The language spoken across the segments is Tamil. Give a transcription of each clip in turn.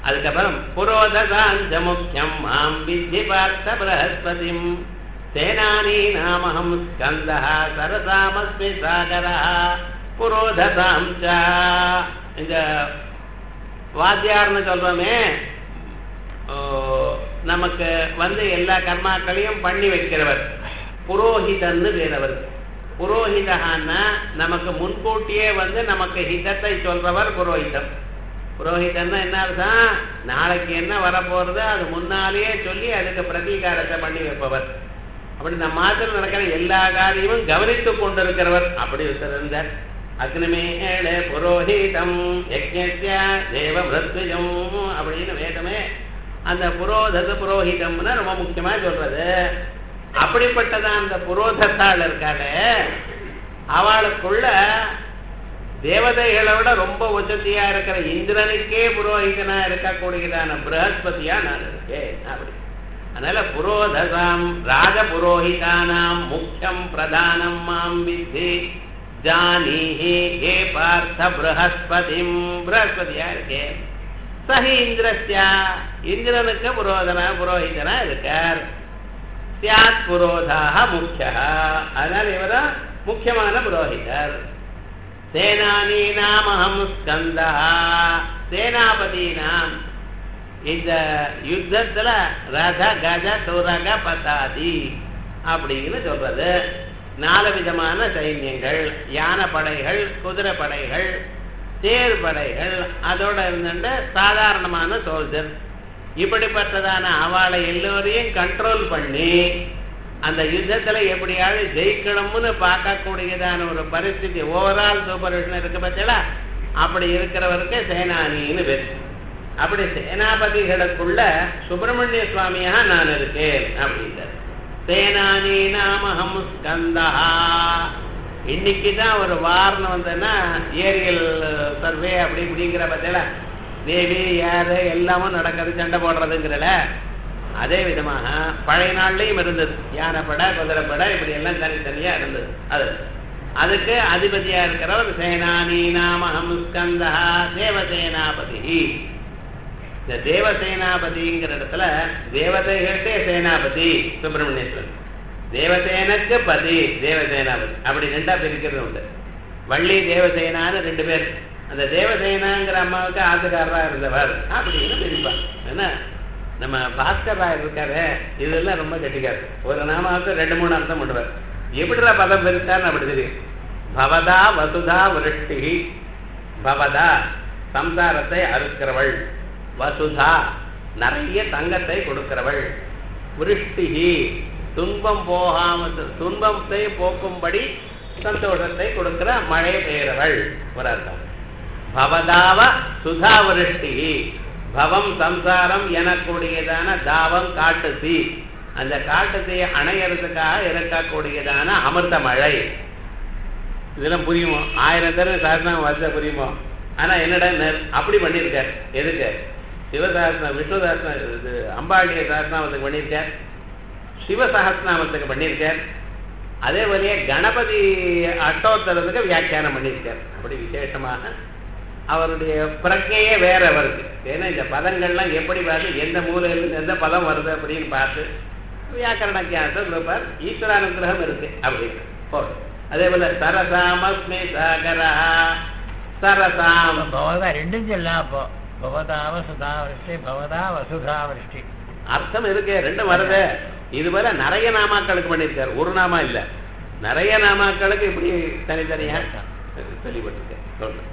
அதுக்கப்புறம் புரோதசாஞ்ச முக்கியம் மாம் வித்தி பார்த்த பிரகஸ்பதிம் சேனானி நாமகம் ஸ்கந்தா சரசாமஸ்மி சாகரா புரோதசாம் ச இந்த வாத்தியார்னு சொல்றோமே ஓ, நமக்கு வந்து எல்லா கர்மாக்களையும் பண்ணி வைக்கிறவர் புரோஹிதன்னு வேறவர் புரோஹிதகான்னா நமக்கு முன்கூட்டியே வந்து நமக்கு ஹிதத்தை சொல்றவர் புரோஹிதம் புரோஹிதன்னா என்ன அர்த்தம் நாளைக்கு என்ன வரப்போறது அது முன்னாலேயே சொல்லி அதுக்கு பிரதீகாரத்தை பண்ணி வைப்பவர் அப்படி நம்ம மாத்திரம் நடக்கிற எல்லா காரியமும் கவனித்துக் கொண்டிருக்கிறவர் அப்படி ஒருத்தர் இருந்தார் அக்னிமேள புரோஹிதம் யஜ்ஞஸ்ய தேவ மிருத்விஜம் அப்படின்னு வேதமே அந்த புரோதத புரோஹிதம்னு ரொம்ப முக்கியமா சொல்றது அப்படிப்பட்டதான் அந்த புரோதத்தாள் இருக்காளே அவளுக்குள்ள தேவதைகளை விட ரொம்ப உச்சத்தியா இருக்கிற இந்திரனுக்கே புரோஹிதனா இருக்கக்கூடியதான பிரகஸ்பதியா நான் இருக்கேன் அப்படி அதனால புரோதசாம் ராஜ புரோஹிதானாம் முக்கியம் பிரதானம் மாம் வித்தி ஜானீஹி ஹே பார்த்த பிரகஸ்பதிம் பிரகஸ்பதியா இருக்கேன் சஹி இந்திரஸ்யா இந்திரனுக்கு புரோதனா புரோஹிதனா இருக்கார் சியாத் புரோதாக முக்கிய அதனால இவர முக்கியமான புரோஹிதர் சேனானீனாமஹம் ஸ்கந்தா சேனாபதினாம் இந்த யுத்தத்துல ரத கஜ துரக பதாதி அப்படின்னு சொல்றது நாலு விதமான சைன்யங்கள் யானை படைகள் குதிரை படைகள் தேர் படைகள் அதோட இருந்துட்டு சாதாரணமான சோல்ஜர் இப்படிப்பட்டதான அவளை எல்லோரையும் கண்ட்ரோல் பண்ணி அந்த யுத்தத்துல எப்படியாவது ஜெயிக்கணும்னு பார்க்கக்கூடியதான ஒரு பரிஸ்திதி ஓவரால் சூப்பர்விஷன் இருக்கு பார்த்தீங்களா அப்படி இருக்கிறவருக்கு சேனானின்னு பேர் அப்படி சேனாபதிகளுக்குள்ள சுப்பிரமணிய சுவாமியாக நான் இருக்கேன் அப்படின்றார் சேனானி நாமஹம் ஸ்கந்தா இன்னைக்கு தான் ஒரு வாரணம் வந்ததுன்னா ஏரியல் சர்வே அப்படி இப்படிங்கிற பார்த்தீங்களா தேவி யாரு எல்லாமும் நடக்கிறது சண்டை போடுறதுங்கிறல அதே விதமாக பழைய நாள்லயும் இருந்தது யானைப்படை குதிரைப்படை இப்படி எல்லாம் தனித்தனியா இருந்தது அது அதுக்கு அதிபதியா இருக்கிறவர் சேனானி நாமஹம் ஸ்கந்தா தேவசேனாபதி இந்த தேவசேனாபதிங்கிற இடத்துல தேவதைகளுக்கே சேனாபதி சுப்பிரமணியேஸ்வரன் தேவசேனக்கு பதி தேவசேனாபதி அப்படி ரெண்டா பிரிக்கிறது உண்டு வள்ளி தேவசேனான்னு ரெண்டு பேர் அந்த தேவசேனாங்கிற அம்மாவுக்கு ஆத்துக்காரரா இருந்தவர் அப்படின்னு பிரிப்பார் என்ன நம்ம பாஸ்கர் ராயர் இருக்காரு இதெல்லாம் ரொம்ப கெட்டிக்காரு ஒரு நாமாவுக்கு ரெண்டு மூணு அர்த்தம் பண்ணுவார் எப்படிடா பதம் பிரித்தார்னு அப்படி தெரியும் பவதா வசுதா விருஷ்டி பவதா சம்சாரத்தை அறுக்கிறவள் வசுதா நிறைய தங்கத்தை கொடுக்கிறவள் விருஷ்டிகி துன்பம் போகாம துன்பத்தை போக்கும்படி சந்தோஷத்தை கொடுக்கிற மழை பெய்கிறவள் ஒரு அர்த்தம் பவதாவ சுதா விருஷ்டிகி பவம் சம்சாரம் எனக்கூடியதான தாவம் காட்டு தீ அந்த காட்டு தீயை அணையறதுக்காக இருக்கக்கூடியதான அமிர்த மழை இதெல்லாம் புரியுமோ ஆயிரம் தடவை சாஸ்திரம் வச்சா புரியுமோ ஆனா என்னடா நெ- அப்படி பண்ணியிருக்கார் எதுக்கு சிவசாஸ்திரம் விஷ்ணு சாஸ்திரம் இது அம்பாளுடைய சாஸ்திரநாமத்துக்கு பண்ணியிருக்கார் சிவசகஸ்நாமத்துக்கு பண்ணியிருக்கார் அதே போலயே கணபதி அஷ்டோத்தரத்துக்கு வியாக்கியானம் பண்ணியிருக்கார் அப்படி விசேஷமாக அவருடைய பிரஜையே வேற அவருக்கு ஏன்னா இந்த பதங்கள்லாம் எப்படி பார்த்து எந்த மூலையிலிருந்து எந்த பதம் வருது அப்படின்னு பார்த்து வியாக்கரண கியாசம் இருப்பார் ஈஸ்வரானுகிரகம் இருக்கு அப்படின்னு போதும் அதே போல சரசாமஸ்மி சாகரா சரசாம் பவதா ரெண்டும் சொல்லலாம் அப்போ பவதாவ சுதா விருஷ்டி பவதா வசுதா விருஷ்டி அர்த்தம் இருக்கு ரெண்டும் வருது இதுவரை நிறைய நாமாக்களுக்கு பண்ணியிருக்காரு ஒரு நாமா இல்ல நிறைய நாமாக்களுக்கு இப்படி தனித்தனியா கேள்விப்பட்டிருக்கேன் சொல்றேன்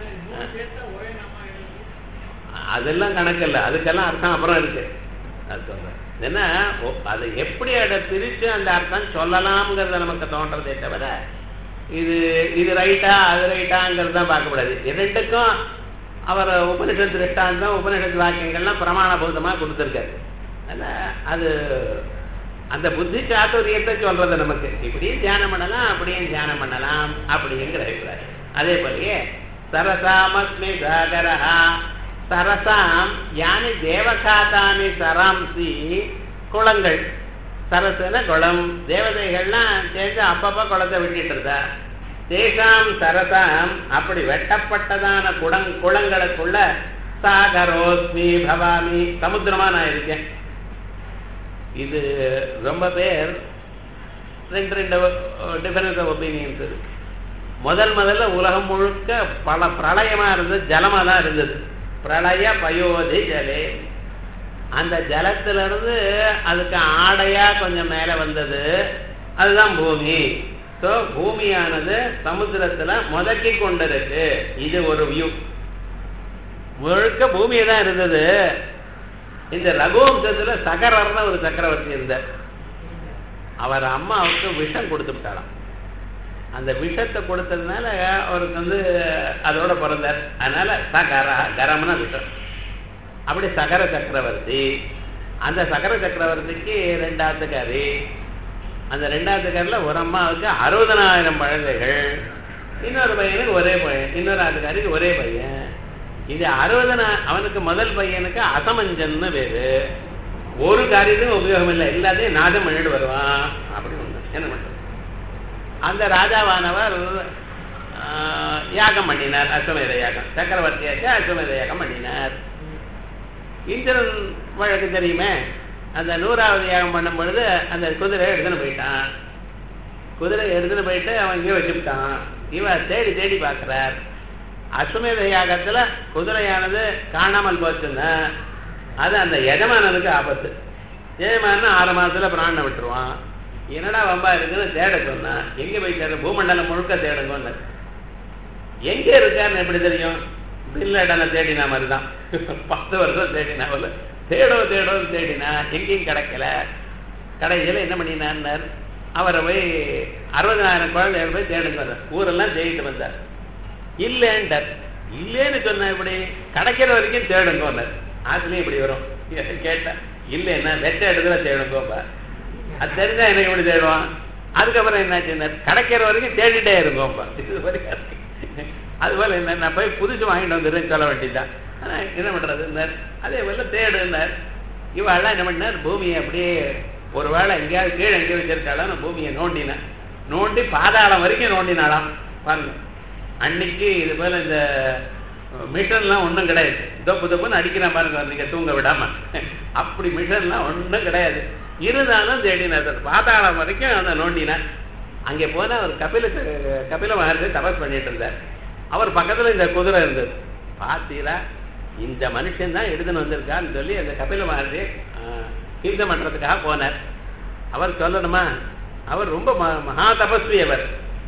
அதெல்லாம் கணக்கு இல்லை அதுக்கெல்லாம் அர்த்தம் அப்புறம் இருக்கு அது சொல்றேன் என்ன ஒ- அதை எப்படி அதை பிரிச்சு அந்த அர்த்தம் சொல்லலாம்ங்கிறத நமக்கு தோன்றதே தவிர இது இது ரைட்டா அது ரைட்டாங்கிறது தான் பார்க்கக்கூடாது இரண்டுக்கும் அவர் உபனிஷத் திருஷ்டாந்தம் உபனிஷத் வாக்கியங்கள்லாம் பிரமாணபூதமா கொடுத்துருக்காரு அதனால அது அந்த புத்தி சாத்துரியத்தை சொல்றது நமக்கு இப்படியும் தியானம் பண்ணலாம் அப்படியும் தியானம் பண்ணலாம் அப்படிங்கிற அபிப்பிராயம் அதே போலயே சரசாமஸ்மி சாகரஹா சரசாம் யானி தேவகாதானி சராம்சி குளங்கள் சரசுன குளம் தேவதைகள்லாம் சேர்ந்து அப்பப்ப குளத்தை விட்டுட்டு இருந்தா தேசாம் சரசாம் அப்படி வெட்டப்பட்டதான குளங் குளங்களுக்குள்ள சாகரோஸ்மி பவாமி சமுத்திரமா நான் இருக்கேன் இது ரொம்ப பேர் ரெண்டு ரெண்டு டிஃபரன்ஸ் ஆஃப் ஒப்பீனியன்ஸ் இருக்கு முதல் முதல்ல உலகம் முழுக்க பல பிரளயமா இருந்தது ஜலமா தான் இருந்தது பிரளய பயோதி ஜலே அந்த ஜலத்துல இருந்து அதுக்கு ஆடையா கொஞ்சம் மேல வந்தது அதுதான் பூமி ஸோ பூமியானது சமுத்திரத்துல முதக்கி கொண்டிருக்கு இது ஒரு வியூ முழுக்க பூமியை தான் இருந்தது இந்த ரகுவம்சத்துல சகரர்னு ஒரு சக்கரவர்த்தி இருந்தார் அவர் அம்மாவுக்கு விஷம் கொடுத்து விட்டாராம் அந்த விஷத்தை கொடுத்ததுனால அவருக்கு வந்து அதோட பிறந்தார் அதனால சகர கரம்னா விஷம் அப்படி சகர சக்கரவர்த்தி அந்த சகர சக்கரவர்த்திக்கு ரெண்டாத்துக்காரி அந்த ரெண்டாத்துக்காரில் ஒரு அம்மாவுக்கு அறுபதனாயிரம் குழந்தைகள் இன்னொரு பையனுக்கு ஒரே பையன் இன்னொரு ஆத்துக்காரிக்கு ஒரே பையன் இது அறுபதனா அவனுக்கு முதல் பையனுக்கு அசமஞ்சன்னு பேரு ஒரு காரியத்துக்கும் உபயோகம் இல்லை எல்லாத்தையும் நாதம் பண்ணிட்டு வருவான் அப்படி ஒண்ணு என்ன பண்றது அந்த ராஜாவானவர் ஆஹ், யாகம் பண்ணினார் அஸ்வமேத யாகம் சக்கரவர்த்தியாச்சு அஸ்வமேத யாகம் பண்ணினார் இந்திரன் வழக்கு தெரியுமே அந்த நூறாவது யாகம் பண்ணும் பொழுது அந்த குதிரையை எடுத்துன்னு போயிட்டான் குதிரை எடுத்துன்னு போயிட்டு அவன் இங்கே வச்சுட்டான் இவன் தேடி தேடி பார்க்கிறார் அஸ்வமேத யாகத்துல குதிரையானது காணாமல் போச்சுன்னா அது அந்த எஜமானனுக்கு ஆபத்து எஜமானன் ஆறு மாசத்துல பிராணனை விட்டுருவான் என்னடா வம்பா இருக்குன்னு தேட சொன்னா எங்க போய் தேட பூமண்டலம் முழுக்க தேடுங்கன்னு எங்க இருக்காருன்னு எப்படி தெரியும் பில்லடனை தேடினா மாதிரி தான் பத்து வருஷம் தேடினா போல தேடோ தேடோன்னு தேடினா எங்கேயும் கிடைக்கல கடைசியில் என்ன பண்ணினார் அவரை போய் அறுபதாயிரம் குழந்தைகள் போய் தேடுங்க வந்தார் ஊரெல்லாம் தேடிட்டு வந்தார் இல்லைன்றார் இல்லைன்னு சொன்னா இப்படி கிடைக்கிற வரைக்கும் தேடுங்கன்னார் ஆசிலையும் இப்படி வரும் கேட்டேன் இல்லைன்னா வெட்ட இடத்துல தேடுங்கோப்பா அது தெரிஞ்சா எனக்கு எப்படி தேடுவான் அதுக்கப்புறம் என்னாச்சுன்னா கிடைக்கிற வரைக்கும் தேடிட்டே இருங்கோப்பா இது வரைக்கும் அது போல என்ன நான் போய் புதுசு வாங்கிட்டு வந்துடுறேன்னு சொல்ல வேண்டியதுதான் ஆனா என்ன பண்றதுன்னார் அதே போல தேடுன்னார் இவாள்லாம் என்ன பண்ணார் பூமியை அப்படியே ஒரு வேளை எங்கேயாவது கீழே எங்கேயோ வச்சிருக்காளாம் பூமியை நோண்டினேன் நோண்டி பாதாளம் வரைக்கும் நோண்டினாலாம் பாருங்க அன்னைக்கு இது போல இந்த மிஷன்லாம் ஒன்றும் கிடையாது தொப்பு தொப்புன்னு அடிக்கிறான் பாருங்க நீங்க தூங்க விடாம அப்படி மிஷன்லாம் ஒன்றும் கிடையாது இருந்தாலும் தேடினார் பாதாளம் வரைக்கும் அதை நோண்டினார் அங்கே போனா ஒரு கபில கபில மகர்ஷி தபஸ் பண்ணிட்டு இருந்தார் அவர் பக்கத்துல இந்த குதிரை இருந்தது பார்த்தீரா இந்த மனுஷன் தான் எடுத்துன்னு வந்திருக்கான்னு சொல்லி அந்த கபில மகர்ஷி தீர்த்தம் பண்றதுக்காக போனார் அவர் சொல்லணுமா அவர் ரொம்ப ம- மகா தபஸ்வி அவர்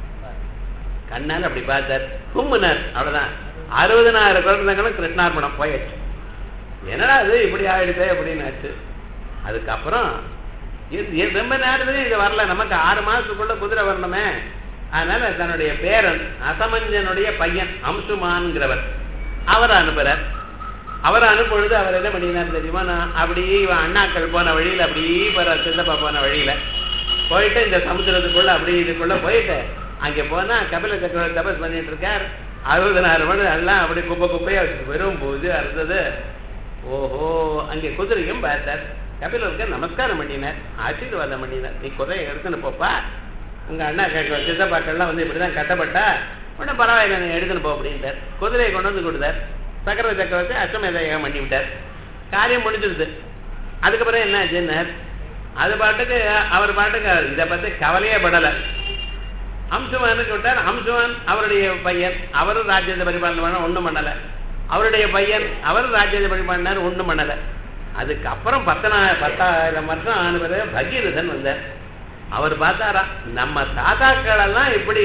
கண்ணால் அப்படி பார்த்தார் கும்முனார் அவ்வளவுதான் அறுபதனாயிரம் குழந்தைங்களும் கிருஷ்ணார்பணம் போயாச்சு என்னடா அது இப்படி ஆயிடுதே அப்படின்னாச்சு அதுக்கப்புறம் இது- இது ரொம்ப நேரத்துலயும் இது வரல நமக்கு ஆறு மாசத்துக்குள்ள குதிரை வரணுமே அதனால தன்னுடைய பேரன் அசமஞ்சனுடைய பையன் அம்சுமான்ங்கிறவர் அவரை அனுப்புறார் அவரை அனுப்பொழுது அவர் என்ன பண்ணினார் தெரியுமா நான் அப்படியே இவன் அண்ணாக்கள் போன வழியில அப்படியே போற சித்தப்பா போன வழியில போயிட்டு இந்த சமுத்திரத்துக்குள்ள அப்படி இதுக்குள்ள போயிட்டு அங்க போனா கபில சக்கரவர்த்தி தபஸ் பண்ணிட்டு இருக்கார் அறுபதனாயிரம் மணி எல்லாம் அப்படி குப்பை குப்பையா வச்சு வெறும் போது அறுத்தது ஓஹோ அங்கே குதிரையும் பார்த்தார் கபிலருக்கு நமஸ்காரம் பண்ணினார் ஆசீர்வாதம் பண்ணினார் நீ குதிரையை எடுத்துன்னு போப்பா உங்க அண்ணா கேட்க சித்தப்பாக்கள்லாம் வந்து இப்படிதான் கட்டப்பட்டா ஒன்றும் பரவாயில்ல நீ எடுத்துன்னு போ அப்படின்ட்டார் குதிரையை கொண்டு வந்து கொடுத்தார் சக்கர சக்கரவர்த்தி அஸ்வமேத யாகம் பண்ணி விட்டார் காரியம் முடிஞ்சிருது அதுக்கப்புறம் என்ன ஆச்சுன்னார் அது பாட்டுக்கு அவர் பாட்டுக்கு இதை பத்தி கவலையே படலை அம்சுமானுக்கு விட்டார் அம்சுமான் அவருடைய பையன் அவரும் ராஜ்யத்தை பரிபாலனை பண்ண ஒண்ணும் பண்ணல அவருடைய பையன் அவரும் ராஜ்யத்தை பரிபாலனார் ஒண்ணும் பண்ணல அதுக்கப்புறம் பத்தனா பத்தாயிரம் வருஷம் ஆன பிறகு பகீரதன் வந்தார் அவர் பார்த்தாரா நம்ம தாத்தாக்கள் எல்லாம் இப்படி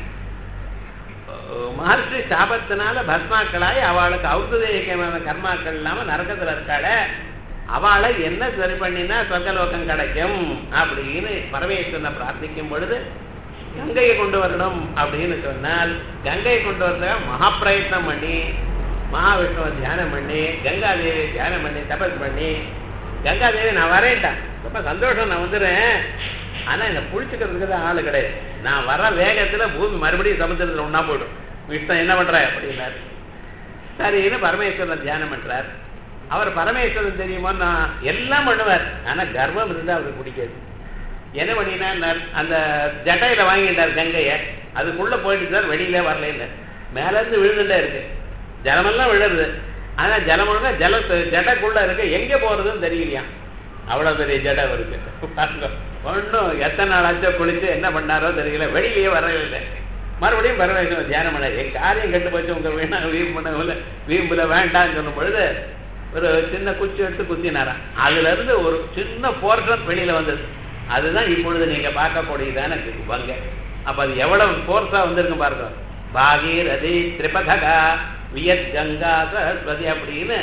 அஹ், மகர்ஷி சாபத்தினால பஸ்மாக்களாய் அவளுக்கு ஔஷதேயமான கர்மாக்கள் இல்லாம நரகத்துல இருக்காளே அவளை என்ன சரி பண்ணினா சொர்க்கலோகம் கிடைக்கும் அப்படின்னு பரமேஸ்வரனை பிரார்த்திக்கும் பொழுது கங்கையை கொண்டு வரணும் அப்படின்னு சொன்னால் கங்கையை கொண்டு வரத மகா பிரயத்னம் பண்ணி மகாவிஷ்ணுவை தியானம் பண்ணி கங்காதேவி தியானம் பண்ணி தபஸ் பண்ணி கங்காதேவி நான் வரேன்ட்டான் ரொம்ப சந்தோஷம் நான் வந்துடுறேன் ஆனா என்னை புடிச்சுக்கிறதுக்கு தான் ஆளு கிடையாது நான் வர வேகத்துல பூமி மறுபடியும் சமுத்திரத்துல ஒண்ணா போயிடும் விஷ்ணு என்ன பண்ற அப்படின்னாரு சரின்னு பரமேஸ்வரன் தியானம் பண்றார் அவர் பரமேஸ்வரன் தெரியுமோ நான் எல்லாம் பண்ணுவார் ஆனா கர்வம் இருந்தா அவருக்கு பிடிக்காது என்ன பண்ணினார் அந்த ஜட்டையில வாங்கிட்டார் கங்கைய அதுக்குள்ள போயிட்டு சார் வெளியில வரல மேல இருந்து விழுந்துட்டே இருக்கு ஜலமெல்லாம் விழுறது ஆனா ஜலம் முழுக்க ஜல ஜடக்குள்ள இருக்க எங்க போறதுன்னு தெரியலையா அவ்வளவு பெரிய ஜடை இருக்கு பாருங்க ஒன்றும் எத்தனை நாளாச்சோ குளிச்சு என்ன பண்ணாரோ தெரியல வெளியிலேயே வரவில்லை மறுபடியும் பரவாயில்ல தியானம் பண்ணாரு என் காரியம் கெட்டு போச்சு உங்க வேணா வீம்பு பண்ண வீம்புல வேண்டாம்னு சொல்லும் பொழுது ஒரு சின்ன குச்சி எடுத்து குத்தினாராம் அதுல இருந்து ஒரு சின்ன போர்ஷன் வெளியில வந்தது அதுதான் இப்பொழுது நீங்க பார்க்கக்கூடியதான வங்க அப்ப அது எவ்வளவு போர்ஸா வந்திருக்கு பாருங்க பாகீரதி திரிபதகா வியத் கங்கா சரஸ்வதி அப்படின்னு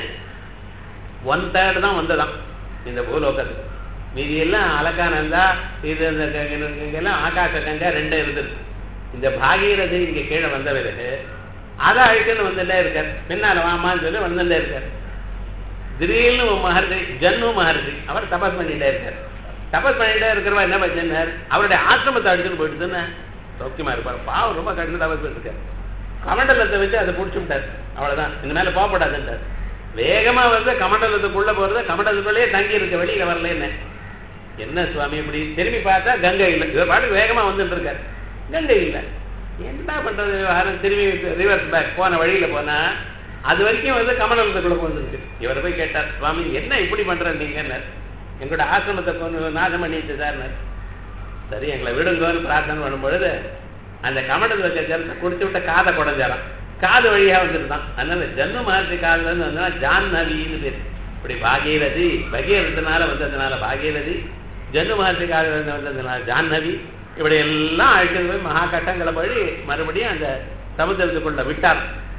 ஒன் தேர்ட் தான் வந்ததாம் இந்த பூலோகத்துக்கு மீதி எல்லாம் அலக்கானந்தா இது இந்த க- க- இங்கெல்லாம் ஆகாச கங்கா ரெண்டு இருந்தது இந்த பாகீரதி இங்க கீழே வந்த பிறகு அதை அழிச்சுன்னு வந்துட்டே இருக்கார் பின்னால வாமான்னு சொல்லி வந்துட்டே இருக்கார் திடீர்னு ஒரு மகர்ஷி ஜன்னு மகர்ஷி அவர் தபஸ் பண்ணிட்டே இருக்கார் தபஸ் பண்ணிட்டே இருக்கிறவா என்ன பண்ணார் அவருடைய ஆசிரமத்தை அடிச்சுட்டு போயிட்டுதுன்னு சௌக்கியமா இருப்பார் பாவம் ரொம்ப கடின தபஸ் பண்ணிருக்கார் கமண்டலத்தை வச்சு அதை பிடிச்சி விட்டார் அவ்வளவுதான் இந்த மேல போகப்படாதுன்றார் வேகமா வந்து கமண்டலத்துக்குள்ள போறது கமண்டலத்துக்குள்ளேயே தங்கி இருக்க வெளியில வரல என்ன என்ன சுவாமி இப்படி திரும்பி பார்த்தா கங்கை இல்லை இவர் பாட்டுக்கு வேகமா வந்துட்டு இருக்காரு கங்கை இல்லை என்ன பண்றது விவகாரம் திரும்பி ரிவர்ஸ் பேக் போன வழியில போனா அது வரைக்கும் வந்து கமண்டலத்துக்குள்ள வந்துருக்கு இவர் போய் கேட்டார் சுவாமி என்ன இப்படி பண்ற நீங்க எங்களோட ஆசிரமத்தை கொண்டு நாசம் பண்ணிட்டு சார் சரி எங்களை விடுங்கன்னு பிரார்த்தனை பண்ணும் பொழுது அந்த கமண்டத்தில் வச்ச ஜலத்தை குடிச்சு விட்ட காதை குடஞ்சாராம் காது வழியா வந்துருந்தான் அதனால ஜன்ம மகர்ஷி காதுல இருந்து வந்தா ஜான்னவின்னு பேர் இப்படி பாகீரதி பகீரத்தினால வந்ததுனால பாகீரதி ஜன்னு மகர்ஷி காதுல இருந்து வந்ததுனால ஜான்னவி இப்படி எல்லாம் அழைச்சிட்டு போய் மகா கட்டங்களை படி மறுபடியும் அந்த சமுத்திரத்துக்குள்ள விட்டார்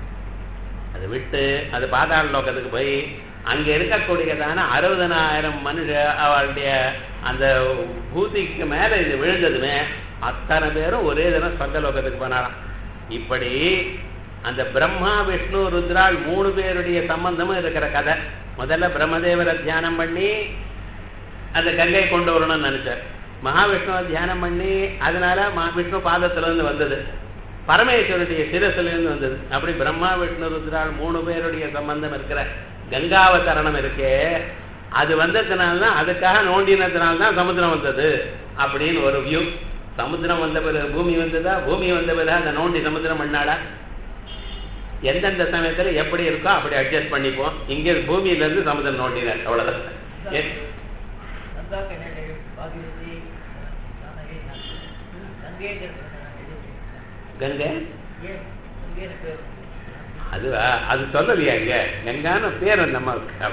அதை விட்டு அது பாதாள லோகத்துக்கு போய் அங்க இருக்கக்கூடியதான அறுபதனாயிரம் மனுஷ அவளுடைய அந்த பூதிக்கு மேல இது விழுந்ததுமே அத்தனை பேரும் ஒரே தினம் சொந்த லோகத்துக்கு போனாராம் இப்படி அந்த பிரம்மா விஷ்ணு ருத்ரால் மூணு பேருடைய சம்பந்தமும் இருக்கிற கதை முதல்ல பிரம்மதேவரை தியானம் பண்ணி அந்த கங்கை கொண்டு வரணும்னு நினைச்சார் மகாவிஷ்ணுவை தியானம் பண்ணி அதனால மகா விஷ்ணு பாதத்துல இருந்து வந்தது பரமேஸ்வருடைய சிரசுல இருந்து வந்தது அப்படி பிரம்மா விஷ்ணு ருத்ரால் மூணு பேருடைய சம்பந்தம் இருக்கிற கங்காவதரணம் இருக்கே அது வந்ததுனால தான் அதுக்காக நோண்டினதுனால தான் சமுத்திரம் வந்தது அப்படின்னு ஒரு வியூ சமுத்திரம் வந்த பிறகு பூமி வந்ததா பூமி வந்த பிறகு அந்த நோண்டி சமுத்திரம் பண்ணாடா எந்தெந்த சமயத்துல எப்படி இருக்கோ அப்படி அட்ஜஸ்ட் பண்ணிப்போம் இங்க பூமியில இருந்து சமுத்திரம் நோண்டினார் அவ்வளவுதான் எ- கங்கா கிணறு பாகிரதி ஜானகி கங்கை கங்கை ஏன் கங்கை பேர் அதுவா அது சொல்லலையா இங்க கங்கான பேர் அந்த அம்மாவுக்கு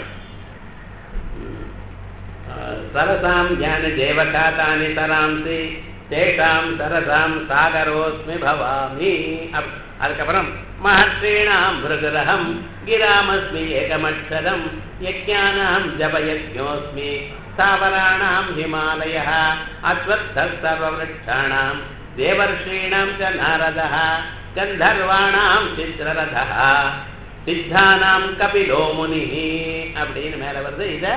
ம். ஆ, சரசாம் ஞான தேவகாதானி தராம்சி தேஷாம் சரசாம் சாகரோஸ்மி பவாமி அப்- அதுக்கப்புறம் மகர்ஷீணாம் மிருகரகம் கிராமஸ்மி ஏகமட்சரம் யஜ்ஞானாம் ஜபயஜ்ஞோஸ்மி ஸ்தாவராணாம் ஹிமாலய அஸ்வத்த சர்வவிருட்சாணாம் தேவர்ஷீணாம் ச நாரதः கந்தர்வாணாம் சித்திரரதः சித்தானாம் கபிலோ முனி அப்படின்னு மேல வருது இத